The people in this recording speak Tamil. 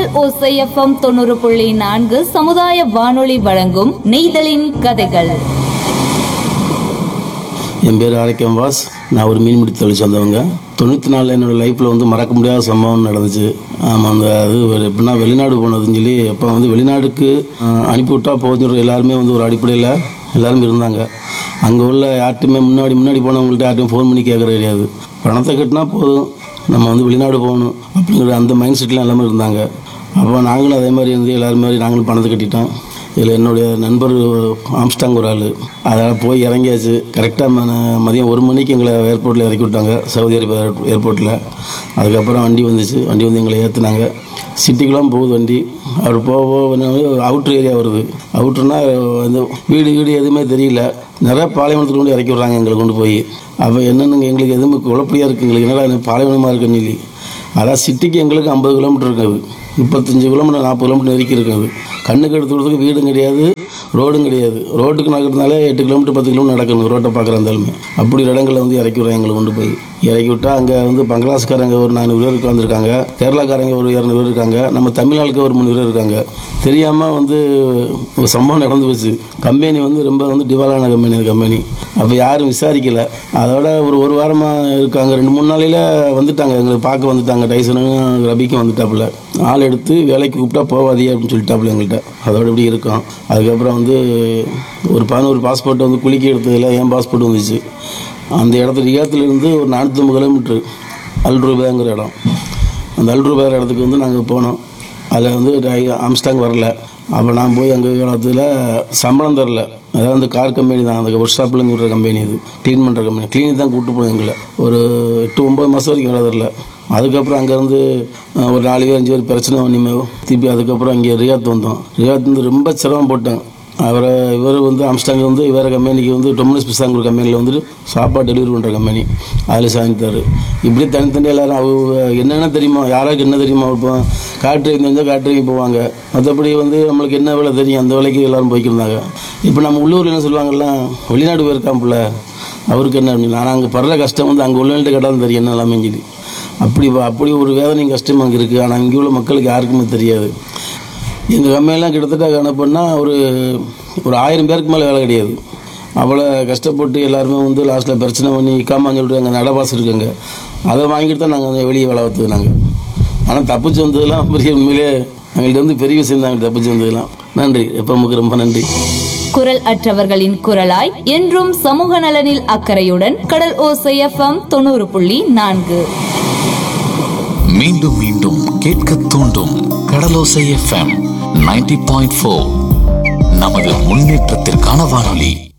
ஓசை எஃப்எம் தொண்ணூறு புள்ளி நான்கு சமுதாய வானொலி வழங்கும் நெய்தலின் கதைகள் என் பேர் ஆரோக்கியம் வாஸ் நான் ஒரு மீன்பிடி தொழில் சேர்ந்தவங்க தொண்ணூற்றி நாலில் என்னோடய லைஃப்பில் வந்து மறக்க முடியாத சம்பவம் நடந்துச்சு ஆமாம் அந்த அது ஒரு எப்படின்னா வெளிநாடு போனதுன்னு சொல்லி அப்போ வந்து வெளிநாடுக்கு அஹ், அனுப்பிவிட்டா போதும் எல்லாருமே வந்து ஒரு அடிப்படையில் எல்லாரும் இருந்தாங்க அங்கே உள்ள யார்ட்டுமே முன்னாடி முன்னாடி போனவங்கள்ட்ட யார்ட்டையும் ஃபோன் பண்ணி கேட்குற கிடையாது பணத்தை கட்டினா போதும் நம்ம வந்து வெளிநாடு போகணும் அப்படிங்கிற அந்த மைண்ட் செட்டில் எல்லாமே இருந்தாங்க அப்போ நாங்களும் அதே மாதிரி இருந்து எல்லாரும் மாதிரி நாங்களும் பணத்தை கட்டிட்டோம் இதில் என்னுடைய நண்பர் ஆம்ஸ்டாங் ஒரு ஆள் அதனால் போய் இறங்கியாச்சு கரெக்டாக மதியம் ஒரு மணிக்கு எங்களை ஏர்போர்ட்டில் இறக்கி விட்டாங்க சவுதி அரேபியா ஏர்போர்ட்டில் அதுக்கப்புறம் வண்டி வந்துச்சு வண்டி வந்து எங்களை ஏற்றுனாங்க சிட்டிக்கெலாம் போகுது வண்டி அவர் போக போக அவுட்ரு ஏரியா வருது அவுட்ருனா இந்த வீடு வீடு எதுவுமே தெரியல நிறைய பாலைவனத்தில் கொண்டு இறக்கி விட்றாங்க எங்களை கொண்டு போய் அப்போ என்னென்னு எங்களுக்கு எதுவுமே குழப்படியாக இருக்குது எங்களுக்கு என்னடா இது பாலைவனமாக இருக்குன்னு சொல்லி அதான் சிட்டிக்கு எங்களுக்கு ஐம்பது கிலோமீட்டர் இருக்குது முப்பத்தஞ்சு கிலோமீட்டர் நாற்பது கிலோமீட்டர் நெருக்கி இருக்குது கண்ணுக்கு எடுத்து கொடுத்துக்கு வீடும் கிடையாது ரோடும் கிடையாது ரோட்டுக்கு நடக்கிறதுனால எட்டு கிலோமீட்டர் பத்து கிலோமீட்டர் நடக்கணும் ரோட்டை பார்க்குற இருந்தாலுமே அப்படி இடங்களில் வந்து இறக்கி விட்றாங்க எங்களை கொண்டு போய் இறக்கி விட்டால் அங்கே வந்து பங்களாஸ்காரங்க ஒரு நானூறு பேர் உட்காந்துருக்காங்க கேரளாக்காரங்க ஒரு இரநூறு பேர் இருக்காங்க நம்ம தமிழ்நாளுக்கு ஒரு மூணு பேர் இருக்காங்க தெரியாமல் வந்து ஒரு சம்பவம் நடந்து போச்சு கம்பெனி வந்து ரொம்ப வந்து டிவாலான கம்பெனி அந்த கம்பெனி அப்போ யாரும் விசாரிக்கல அதோட ஒரு ஒரு வாரமாக இருக்காங்க ரெண்டு மூணு நாளையில் வந்துட்டாங்க எங்களுக்கு பார்க்க வந்துட்டாங்க டைசனும் ரபிக்கும் வந்துட்டாப்புல ஆள் எடுத்து வேலைக்கு கூப்பிட்டா போவாதீங்க அப்படின்னு சொல்லிட்டாப்புல எங்கள்கிட்ட அதோட இப்படி இருக்கும் அதுக்கப்புறம் வந்து ஒரு பதினோரு பாஸ்போர்ட்டை வந்து குளிக்க எடுத்ததில் என் பாஸ்போர்ட் வந்துச்சு அந்த இடத்துல ரியாத்துலேருந்து ஒரு நானூற்றம்பது கிலோமீட்ரு அல்ரூபாங்கிற இடம் அந்த அல்ரூபாங்கிற இடத்துக்கு வந்து நாங்கள் போனோம் அதில் வந்து டை- ஆம்ஸ்டாங் வரல அப்போ நான் போய் அங்கே இடத்துல சம்பளம் தரல அதாவது அந்த கார் கம்பெனி தான் அந்த ஒர்க் ஷாப்லேருந்து விடுற கம்பெனி இது க்ளீன் பண்ணுற கம்பெனி க்ளீனிக் தான் கூப்பிட்டு போனோம் எங்களை ஒரு எட்டு ஒம்பது மாதம் வரைக்கும் வேலை தரல அதுக்கப்புறம் அங்கேருந்து ஒரு நாலு பேர் அஞ்சு பேர் பிரச்சனை பண்ணிமே திருப்பி அதுக்கப்புறம் இங்கே ரியாத் வந்தோம் ரியாத் வந்து ரொம்ப சிரமப்பட்டேன் அவரை இவர் வந்து ஆம்ஸ்டாங் வந்து வேறு கம்பெனிக்கு வந்து டொமினஸ் பிசாங்கிற கம்பெனியில் வந்துட்டு சாப்பாடு டெலிவரி பண்ணுற கம்பெனி அதில் சாய்ந்தார் இப்படி தனித்தனி எல்லாரும் அவங்க என்னென்ன தெரியுமா யாராருக்கு என்ன தெரியுமா இப்போ காற்று தெரிஞ்சால் காற்று போவாங்க மற்றபடி வந்து நம்மளுக்கு என்ன வேலை தெரியும் அந்த வேலைக்கு எல்லாரும் போய்க்கிருந்தாங்க இப்போ நம்ம உள்ளூரில் என்ன சொல்லுவாங்கல்ல வெளிநாடு போயிருக்காம்புல அவருக்கு என்ன அப்படின்னு ஆனால் அங்கே படுற கஷ்டம் வந்து அங்கே உள்ளவன்ட்டு கேட்டாலும் தெரியும் என்ன எல்லாமே சொல்லி அப்படி அப்படி ஒரு வேதனையும் கஷ்டம் அங்கே இருக்குது ஆனால் இங்கே உள்ள மக்களுக்கு யாருக்குமே தெரியாது எங்கள் கம்பெனிலாம் கிட்டத்தட்ட கணப்புன்னா ஒரு ஒரு ஆயிரம் பேருக்கு மேலே வேலை கிடையாது அவ்வளோ கஷ்டப்பட்டு எல்லாருமே வந்து லாஸ்ட்டில் பிரச்சனை பண்ணி இக்காமான்னு சொல்லிட்டு அங்கே நடபாசு இருக்குங்க அதை வாங்கிட்டு தான் நாங்கள் வெளியே வேலை பார்த்தது நாங்கள் ஆனால் தப்பிச்சு வந்ததெல்லாம் பெரிய உண்மையிலே எங்கள்கிட்ட வந்து பெரிய விஷயம் தான் தப்பிச்சு வந்ததெல்லாம் நன்றி எப்போ நமக்கு ரொம்ப நன்றி குரல் அற்றவர்களின் குரலாய் என்றும் சமூக நலனில் அக்கறையுடன் கடல் ஓசை எஃப்எம் தொண்ணூறு புள்ளி நான்கு மீண்டும் மீண்டும் கேட்க தூண்டும் Kadalosai FM ninety point four நமது முன்னேற்றத்திற்கான வானொலி